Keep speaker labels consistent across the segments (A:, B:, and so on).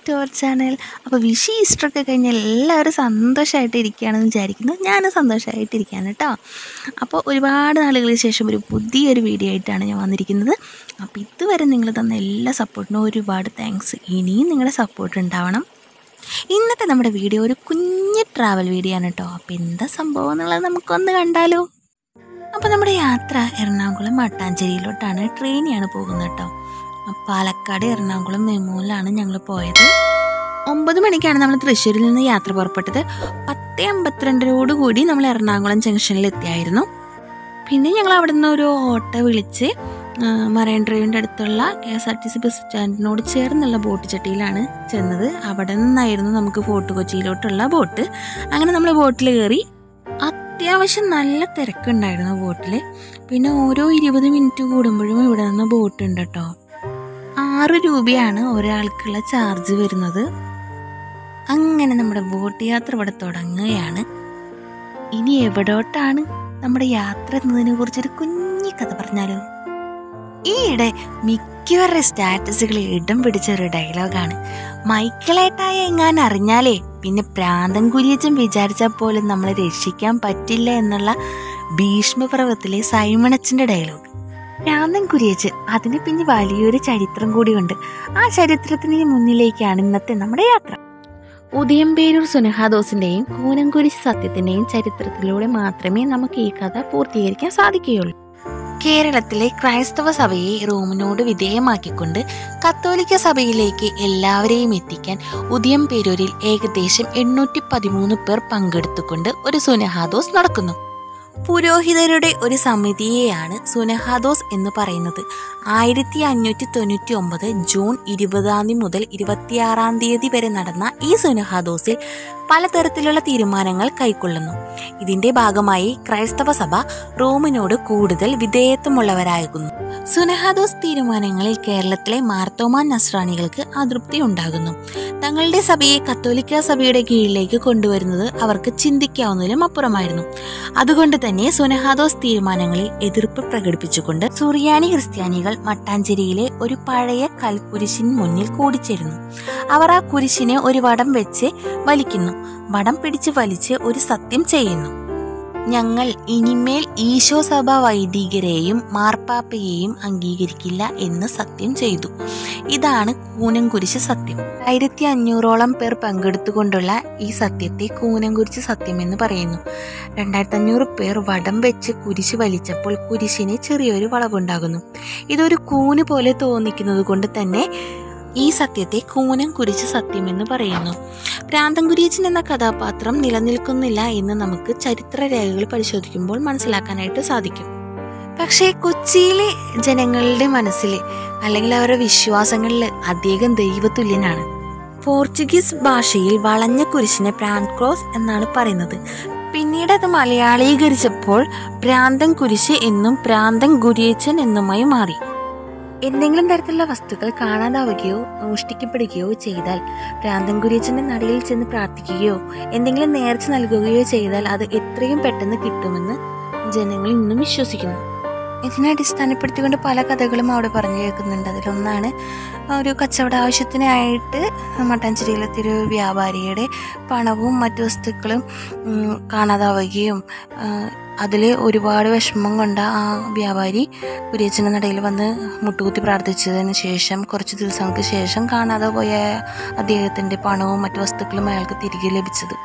A: to our channel അപ്പോൾ വിഷു ഈസ്റ്ററൊക്കെ കഴിഞ്ഞാൽ എല്ലാവരും സന്തോഷമായിട്ട് ഇരിക്കുകയാണെന്ന് വിചാരിക്കുന്നു ഞാനും സന്തോഷമായിട്ടിരിക്കുകയാണ് കേട്ടോ അപ്പോൾ ഒരുപാട് നാളുകൾക്ക് ശേഷം ഒരു പുതിയൊരു വീഡിയോ ആയിട്ടാണ് ഞാൻ വന്നിരിക്കുന്നത് അപ്പോൾ ഇതുവരെ നിങ്ങൾ തന്ന എല്ലാ സപ്പോർട്ടിനും ഒരുപാട് താങ്ക്സ് ഇനിയും നിങ്ങളുടെ സപ്പോർട്ട് ഉണ്ടാവണം ഇന്നത്തെ നമ്മുടെ വീഡിയോ ഒരു കുഞ്ഞ് ട്രാവൽ വീഡിയോ ആണ് കേട്ടോ അപ്പോൾ എന്താ സംഭവം എന്നുള്ളത് നമുക്കൊന്ന് കണ്ടാലോ അപ്പോൾ നമ്മുടെ യാത്ര എറണാകുളം മട്ടാഞ്ചേരിയിലോട്ടാണ് ട്രെയിനിയാണ് പോകുന്നത് കേട്ടോ പാലക്കാട് എറണാകുളം മെമൂലാണ് ഞങ്ങൾ പോയത് ഒമ്പത് മണിക്കാണ് നമ്മൾ തൃശ്ശൂരിൽ നിന്ന് യാത്ര പുറപ്പെട്ടത് പത്ത് അമ്പത്തിരണ്ടരോട് കൂടി നമ്മൾ എറണാകുളം ജംഗ്ഷനിൽ എത്തിയായിരുന്നു പിന്നെ ഞങ്ങൾ അവിടെ നിന്ന് ഒരു ഓട്ടോ വിളിച്ച് ആ, മറൈൻ ഡ്രൈവിൻ്റെ അടുത്തുള്ള K S R T C bus സ്റ്റാൻഡിനോട് ചേർന്നുള്ള ബോട്ട് ചട്ടിയിലാണ് ചെന്നത് അവിടെ നിന്നായിരുന്നു നമുക്ക് ഫോർട്ട് കൊച്ചിയിലോട്ടുള്ള ബോട്ട് അങ്ങനെ നമ്മൾ ബോട്ടിൽ കയറി അത്യാവശ്യം നല്ല തിരക്കുണ്ടായിരുന്നു ബോട്ടിൽ പിന്നെ ഓരോ ഇരുപത് മിനിറ്റ് കൂടുമ്പോഴും ഇവിടെ നിന്ന് ബോട്ട് ഉണ്ട് കേട്ടോ ആറ് രൂപയാണ് ഒരാൾക്കുള്ള ചാർജ് വരുന്നത് അങ്ങനെ നമ്മുടെ ബോട്ട് യാത്ര ഇവിടെ തുടങ്ങുകയാണ് ഇനി എവിടോട്ടാണ് നമ്മുടെ യാത്ര എന്നതിനെ കുറിച്ചൊരു കുഞ്ഞി കഥ പറഞ്ഞാലോ ഈയിടെ മിക്കവരുടെ സ്റ്റാറ്റസുകളിൽ ഇടം പിടിച്ച ഒരു ഡയലോഗാണ് മൈക്കിളേട്ടായ എങ്ങാൻ അറിഞ്ഞാലേ പിന്നെ പ്രാന്തൻ കുര്യച്ചൻ വിചാരിച്ചാൽ പോലും നമ്മളെ രക്ഷിക്കാൻ പറ്റില്ല എന്നുള്ള ഭീഷ്മപർവത്തിലെ സൈമണച്ചൻ്റെ ഡയലോഗ് പ്രാന്തൻ കുര്യച്ചൻ അതിന് പിന്നെ വലിയൊരു ചരിത്രം കൂടിയുണ്ട് ആ ചരിത്രത്തിന് മുന്നിലേക്കാണ് ഇന്നത്തെ നമ്മുടെ യാത്ര ഉദയംപേരൂർ സുനഹാദോസിന്റെയും കൂനംകുരിശ് സത്യത്തിന്റെയും ചരിത്രത്തിലൂടെ മാത്രമേ നമുക്ക് ഈ കഥ പൂർത്തീകരിക്കാൻ സാധിക്കുകയുള്ളൂ കേരളത്തിലെ ക്രൈസ്തവ സഭയെ റോമിനോട് വിധേയമാക്കിക്കൊണ്ട് കത്തോലിക്ക സഭയിലേക്ക് എല്ലാവരെയും എത്തിക്കാൻ ഉദയംപേരൂരിൽ ഏകദേശം എണ്ണൂറ്റി പതിമൂന്ന് പേർ പങ്കെടുത്തുകൊണ്ട് ഒരു സുനഹാദോസ് നടക്കുന്നു പുരോഹിതരുടെ ഒരു സമിതിയെയാണ് സുനഹാദോസ് എന്ന് പറയുന്നത് ആയിരത്തി അഞ്ഞൂറ്റി തൊണ്ണൂറ്റി ഒമ്പത് ജൂൺ ഇരുപതാം തീയതി മുതൽ ഇരുപത്തിയാറാം തീയതി വരെ നടന്ന ഈ സുനഹാദോസിൽ പലതരത്തിലുള്ള തീരുമാനങ്ങൾ കൈക്കൊള്ളുന്നു ഇതിന്റെ ഭാഗമായി ക്രൈസ്തവ സഭ റോമിനോട് കൂടുതൽ വിധേയത്വമുള്ളവരാകുന്നു സുനഹാദോസ് തീരുമാനങ്ങളിൽ കേരളത്തിലെ മാർത്തോമാ നസ്രാണികൾക്ക് അതൃപ്തി ഉണ്ടാകുന്നു തങ്ങളുടെ സഭയെ കത്തോലിക്ക സഭയുടെ കീഴിലേക്ക് കൊണ്ടുവരുന്നത് അവർക്ക് ചിന്തിക്കാവുന്നതിലും അപ്പുറമായിരുന്നു അതുകൊണ്ട് തന്നെ സുനഹാദോസ് തീരുമാനങ്ങളിൽ എതിർപ്പ് പ്രകടിപ്പിച്ചുകൊണ്ട് സുറിയാനി ക്രിസ്ത്യാനികൾ മട്ടാഞ്ചേരിയിലെ ഒരു പഴയ കൽക്കുരിശിന് മുന്നിൽ കൂടിച്ചേരുന്നു അവർ ആ കുരിശിനെ ഒരു വടം വെച്ച് വലിക്കുന്നു വടം പിടിച്ച് വലിച്ച് ഒരു സത്യം ചെയ്യുന്നു ഞങ്ങൾ ഇനിമേൽ ഈശോ സഭ വൈദികരെയും മാർപ്പാപ്പയെയും അംഗീകരിക്കില്ല എന്ന് സത്യം ചെയ്തു ഇതാണ് കൂനംകുരിശ് സത്യം ആയിരത്തി അഞ്ഞൂറോളം പേർ പങ്കെടുത്തുകൊണ്ടുള്ള ഈ സത്യത്തെ കൂനംകുരിശ് സത്യം എന്ന് പറയുന്നു രണ്ടായിരത്തി അഞ്ഞൂറ് പേർ വടം വെച്ച് കുരിശ് വലിച്ചപ്പോൾ കുരിശിന് ചെറിയൊരു വളവുണ്ടാകുന്നു ഇതൊരു കൂന് പോലെ തോന്നിക്കുന്നത് കൊണ്ട് തന്നെ ഈ സത്യത്തെ കൂനം കുരിച്ച് സത്യം എന്ന് പറയുന്നു പ്രാന്തൻകുരീച്ചൻ എന്ന കഥാപാത്രം നിലനിൽക്കുന്നില്ല എന്ന് നമുക്ക് ചരിത്രരേഖകൾ പരിശോധിക്കുമ്പോൾ മനസ്സിലാക്കാനായിട്ട് സാധിക്കും പക്ഷേ കൊച്ചിയിലെ ജനങ്ങളുടെ മനസ്സിൽ അല്ലെങ്കിൽ അവരുടെ വിശ്വാസങ്ങളിൽ അദ്ദേഹം ദൈവതുല്യനാണ് പോർച്ചുഗീസ് ഭാഷയിൽ വളഞ്ഞ കുരിശിനെ പ്രാൻക്രോസ് എന്നാണ് പറയുന്നത് പിന്നീട് അത് മലയാളീകരിച്ചപ്പോൾ പ്രാന്തൻ കുരിശ് എന്നും പ്രാന്തൻ ഗുരിയച്ചൻ എന്നുമായി മാറി എന്തെങ്കിലും തരത്തിലുള്ള വസ്തുക്കൾ കാണാതാവുകയോ മോഷ്ടിക്കപ്പെടുകയോ ചെയ്താൽ പ്രാന്തൻ കുര്യച്ചന്റെ നടയിൽ ചെന്ന് പ്രാർത്ഥിക്കുകയോ എന്തെങ്കിലും നേർച്ച നൽകുകയോ ചെയ്താൽ അത് എത്രയും പെട്ടെന്ന് കിട്ടുമെന്ന് ജനങ്ങൾ ഇന്നും വിശ്വസിക്കുന്നു ഇതിനെ അടിസ്ഥാനപ്പെടുത്തിക്കൊണ്ട് പല കഥകളും അവിടെ പറഞ്ഞു കേൾക്കുന്നുണ്ട് അതിലൊന്നാണ് ഒരു കച്ചവട ആവശ്യത്തിനായിട്ട് മട്ടാഞ്ചേരിയിലത്തെ ഒരു വ്യാപാരിയുടെ പണവും മറ്റു വസ്തുക്കളും ഉം, കാണാതാവുകയും അതിൽ ഒരുപാട് വിഷമം കൊണ്ട ആ വ്യാപാരി കുര്യച്ചൻ്റെ നടയിൽ വന്ന് മുട്ടുകുത്തി പ്രാർത്ഥിച്ചതിന് ശേഷം കുറച്ച് ദിവസങ്ങൾക്ക് ശേഷം കാണാതെ പോയ അദ്ദേഹത്തിൻ്റെ പണവും മറ്റു വസ്തുക്കളും അയാൾക്ക് തിരികെ ലഭിച്ചത്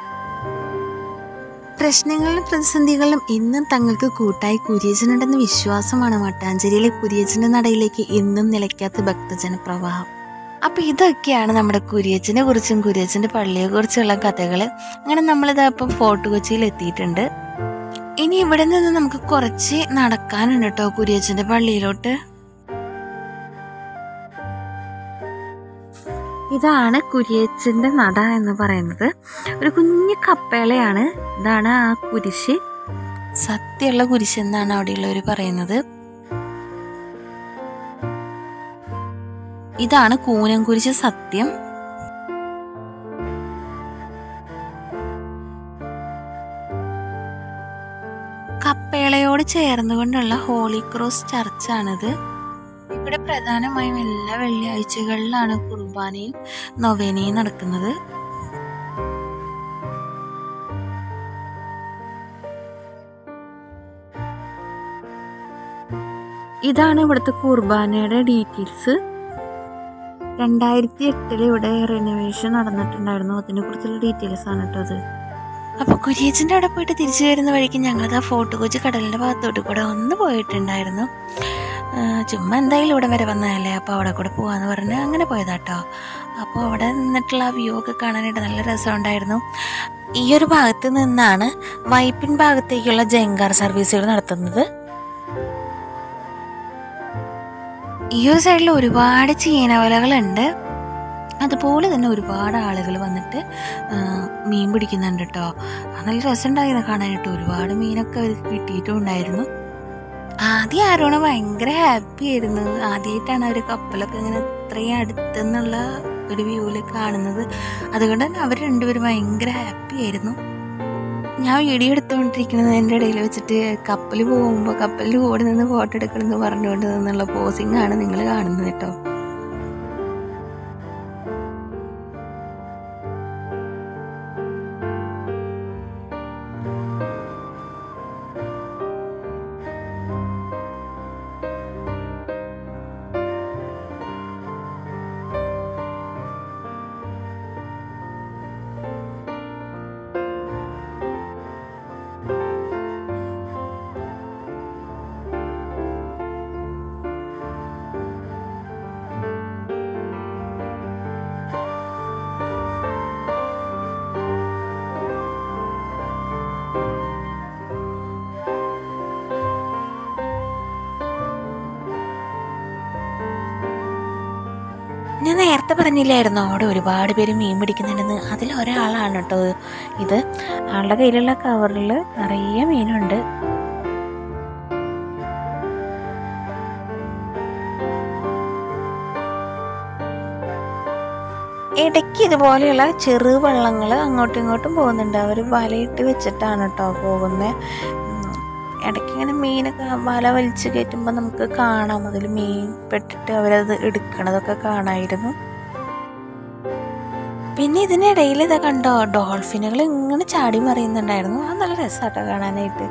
A: പ്രശ്നങ്ങളിലും പ്രതിസന്ധികളിലും ഇന്നും തങ്ങൾക്ക് കൂട്ടായി കുര്യച്ചനുണ്ടെന്ന വിശ്വാസമാണ് മട്ടാഞ്ചേരിയിലെ കുര്യച്ചൻ്റെ നടയിലേക്ക് ഇന്നും നിലയ്ക്കാത്ത ഭക്തജന പ്രവാഹം അപ്പം ഇതൊക്കെയാണ് നമ്മുടെ കുര്യച്ചനെ കുറിച്ചും കുര്യച്ചൻ്റെ പള്ളിയെ കുറിച്ചുള്ള കഥകൾ അങ്ങനെ നമ്മളിതാ ഇപ്പം ഫോർട്ട് കൊച്ചിയിൽ എത്തിയിട്ടുണ്ട് ഇനി ഇവിടെ നിന്ന് നമുക്ക് കുറച്ച് നടക്കാനുണ്ട് കേട്ടോ കുര്യച്ചൻ്റെ പള്ളിയിലോട്ട് ഇതാണ് കുരിയച്ചൻ്റെ നട എന്ന് പറയുന്നത് ഒരു കുഞ്ഞു കപ്പേളയാണ് ഇതാണ് ആ കുരിശ് സത്യമുള്ള കുരിശ് എന്നാണ് അവിടെയുള്ളവർ പറയുന്നത് ഇതാണ് കൂനം കുരിശ് സത്യം കപ്പേളയോട് ചേർന്നുകൊണ്ടുള്ള ഹോളി ക്രോസ് ചർച്ചാണിത് ഇവിടെ പ്രധാനമായും എല്ലാ വെള്ളിയാഴ്ചകളിലാണ് കുർബാനയും നൊവേനയും നടക്കുന്നത് ഇതാണ് ഇവിടുത്തെ കുർബാനയുടെ ഡീറ്റെയിൽസ് രണ്ടായിരത്തി എട്ടിൽ ഇവിടെ റിനോവേഷൻ നടന്നിട്ടുണ്ടായിരുന്നു അതിനെ കുറിച്ചുള്ള ഡീറ്റെയിൽസ് ആണ് കേട്ടോ അത് അപ്പോൾ കുര്യച്ചൻ്റെ അവിടെ പോയിട്ട് തിരിച്ചു വരുന്ന വഴിക്ക് ഞങ്ങളത് ആ ഫോർട്ട് കൊച്ചി കടലിൻ്റെ ഭാഗത്തോട്ട് കൂടെ ഒന്ന് പോയിട്ടുണ്ടായിരുന്നു ആ, ചുമ്മാ എന്തായാലും ഇവിടെ വരെ വന്നതല്ലേ അപ്പോൾ അവിടെ കൂടെ പോകാമെന്ന് പറഞ്ഞ് അങ്ങനെ പോയതാട്ടോ അപ്പോൾ അവിടെ നിന്നിട്ടുള്ള ആ വ്യൂ ഒക്കെ കാണാനായിട്ട് നല്ല രസമുണ്ടായിരുന്നു ഈ ഒരു ഭാഗത്ത് നിന്നാണ് വൈപ്പിൻ ഭാഗത്തേക്കുള്ള ജങ്കാർ സർവീസുകൾ നടത്തുന്നത് ഈ ഒരു സൈഡിൽ ഒരുപാട് ചീനവലകളുണ്ട് അതുപോലെ തന്നെ ഒരുപാട് ആളുകൾ വന്നിട്ട് ആ, മീൻ പിടിക്കുന്നുണ്ട് കേട്ടോ നല്ല രസമുണ്ടായിരുന്നു കാണാനായിട്ട് ഒരുപാട് മീനൊക്കെ അവർക്ക് കിട്ടിയിട്ടും ഉണ്ടായിരുന്നു ആദ്യം ആരോണ ഭയങ്കര ഹാപ്പി ആയിരുന്നു ആദ്യമായിട്ടാണ് അവർ കപ്പലൊക്കെ ഇങ്ങനെ ഇത്രയും അടുത്തെന്നുള്ള ഒരു വ്യൂവിൽ കാണുന്നത് അതുകൊണ്ട് തന്നെ അവർ രണ്ടുപേരും ഭയങ്കര ഹാപ്പി ആയിരുന്നു ഞാൻ വീഡിയോ എടുത്തുകൊണ്ടിരിക്കുന്നതിൻ്റെ ഇടയിൽ വെച്ചിട്ട് കപ്പൽ പോകുമ്പോൾ കപ്പലിൽ കൂടെ നിന്ന് ഫോട്ടോ എടുക്കണമെന്ന് പറഞ്ഞുകൊണ്ട് നിന്നുള്ള പോസിംഗ് ആണ് നിങ്ങൾ കാണുന്നത് കേട്ടോ ഞാൻ നേരത്തെ പറഞ്ഞില്ലായിരുന്നോ അവിടെ ഒരുപാട് പേര് മീൻ പിടിക്കുന്നുണ്ടെന്ന് അതിൽ ഒരാളാണ് കേട്ടോ ഇത് ആളുടെ കയ്യിലുള്ള കവറിൽ നിറയെ മീനുണ്ട് ഇടയ്ക്ക് ഇതുപോലെയുള്ള ചെറു വള്ളങ്ങൾ അങ്ങോട്ടും ഇങ്ങോട്ടും പോകുന്നുണ്ട് അവർ വലയിട്ട് വെച്ചിട്ടാണ് കേട്ടോ പോകുന്നത് ഇടയ്ക്ക് ഇങ്ങനെ മീനൊക്കെ വല വലിച്ച് കയറ്റുമ്പോൾ നമുക്ക് കാണാം അതിൽ മീൻ പെട്ടിട്ട് അവരത് എടുക്കണതൊക്കെ കാണായിരുന്നു പിന്നെ ഇതിനിടയിൽ ഇതാ കണ്ടോ ഡോൾഫിനുകൾ ഇങ്ങനെ ചാടി മറിയുന്നുണ്ടായിരുന്നു അത് നല്ല രസമാട്ടോ കാണാനായിട്ട്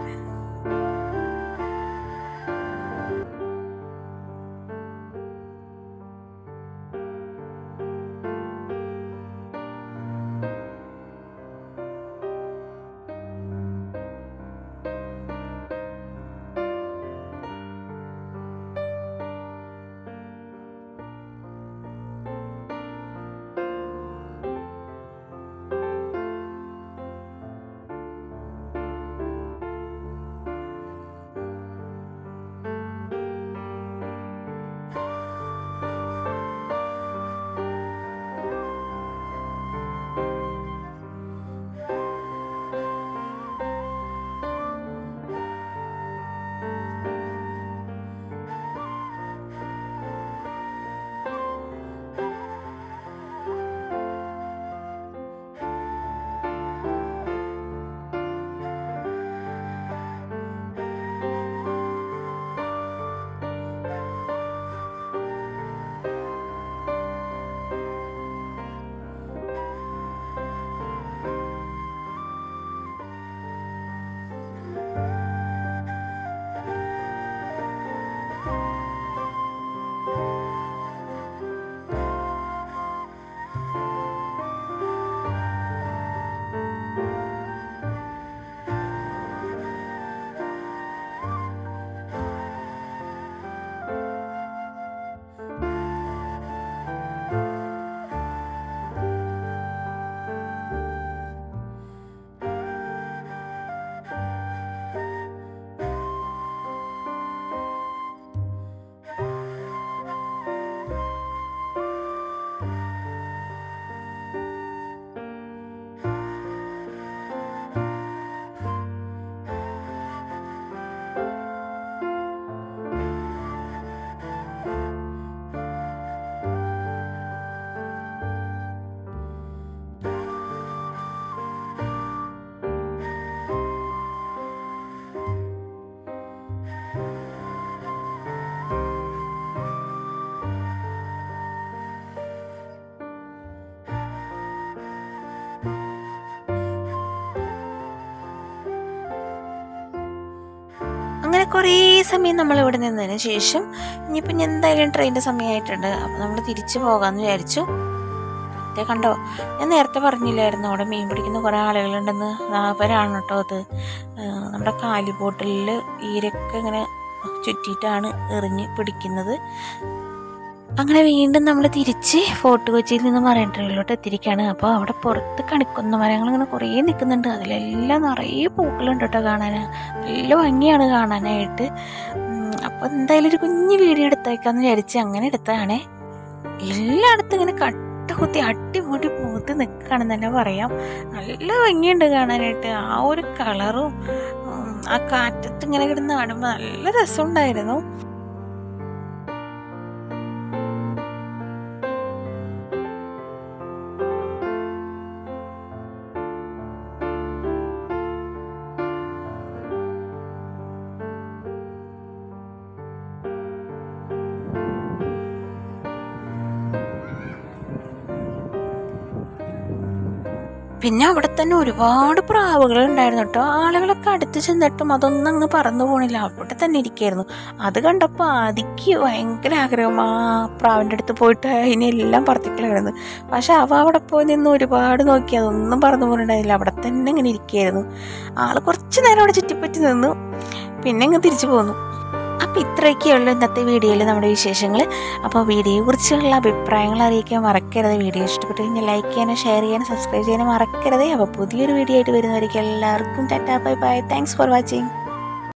A: കുറേ സമയം നമ്മൾ ഇവിടെ നിന്നതിന് ശേഷം ഇനിയിപ്പോൾ ഇനി എന്തായാലും ട്രെയിനിൻ്റെ സമയമായിട്ടുണ്ട് അപ്പോൾ നമ്മൾ തിരിച്ചു പോകാമെന്ന് വിചാരിച്ചു ദേ കണ്ടോ ഞാൻ നേരത്തെ പറഞ്ഞില്ലായിരുന്നു അവിടെ മീൻ പിടിക്കുന്ന കുറേ ആളുകളുണ്ടെന്ന് ദാ അവരാണ് കേട്ടോ അത് ആ, നമ്മുടെ കാലിബോട്ടിലിൽ ഈരൊക്കെ ഇങ്ങനെ ചുറ്റിയിട്ടാണ് എറിഞ്ഞ് പിടിക്കുന്നത് അങ്ങനെ വീണ്ടും നമ്മൾ തിരിച്ച് ഫോർട്ട് കൊച്ചിയിൽ നിന്ന് മറൈൻ ഡ്രൈവിലോട്ട് എത്തിയിരിക്കുകയാണ് അപ്പോൾ അവിടെ പുറത്ത് കണിക്കുന്ന മരങ്ങൾ ഇങ്ങനെ കുറേ നിൽക്കുന്നുണ്ട് അതിലെല്ലാം നിറയെ പൂക്കളുണ്ട് കേട്ടോ കാണാൻ നല്ല ഭംഗിയാണ് കാണാനായിട്ട് അപ്പോൾ എന്തായാലും ഒരു കുഞ്ഞു വീഡിയോ എടുത്തേക്കാന്ന് വിചാരിച്ച് അങ്ങനെ എടുത്തതാണേ എല്ലായിടത്തും ഇങ്ങനെ കട്ട കുത്തി അടിമുടി പൂത്ത് നിൽക്കുകയാണെന്ന് തന്നെ പറയാം നല്ല ഭംഗിയുണ്ട് കാണാനായിട്ട് ആ ഒരു കളറും ഉം, ആ കാറ്റത്ത് ഇങ്ങനെ കിടന്ന് കാണുമ്പോൾ നല്ല രസമുണ്ടായിരുന്നു പിന്നെ അവിടെ തന്നെ ഒരുപാട് പ്രാവുകൾ ഉണ്ടായിരുന്നു കേട്ടോ ആളുകളൊക്കെ അടുത്ത് ചെന്നിട്ടും അതൊന്നും അങ്ങ് പറന്നു പോണില്ല അവിടെ തന്നെ ഇരിക്കായിരുന്നു അത് കണ്ടപ്പോൾ ആദിക്ക് ഭയങ്കര ആഗ്രഹം ആ പ്രാവിൻ്റെ അടുത്ത് പോയിട്ട് അതിനെല്ലാം പറത്തിക്കളായിരുന്നു പക്ഷെ അവ അവിടെ പോയി നിന്ന് ഒരുപാട് നോക്കി അതൊന്നും പറന്നു പോയിട്ടുണ്ടായില്ല അവിടെ തന്നെ ഇങ്ങനെ ഇരിക്കായിരുന്നു ആള് കുറച്ച് നേരം അവിടെ ചുറ്റിപ്പറ്റി നിന്നു പിന്നെ അങ്ങ് തിരിച്ചു പോന്നു അപ്പോൾ ഇത്രയൊക്കെയുള്ളൂ ഇന്നത്തെ വീഡിയോയിൽ നമ്മുടെ വിശേഷങ്ങൾ അപ്പോൾ വീഡിയോയെ കുറിച്ചുള്ള അഭിപ്രായങ്ങൾ അറിയിക്കാൻ മറക്കരുത് വീഡിയോ ഇഷ്ടപ്പെട്ട് കഴിഞ്ഞാൽ ലൈക്ക് ചെയ്യാനും ഷെയർ ചെയ്യാനും സബ്സ്ക്രൈബ് ചെയ്യാനും മറക്കരുത് അപ്പോൾ പുതിയൊരു വീഡിയോ ആയിട്ട് വരുന്നവർക്ക് എല്ലാവർക്കും tata bye bye thanks for watching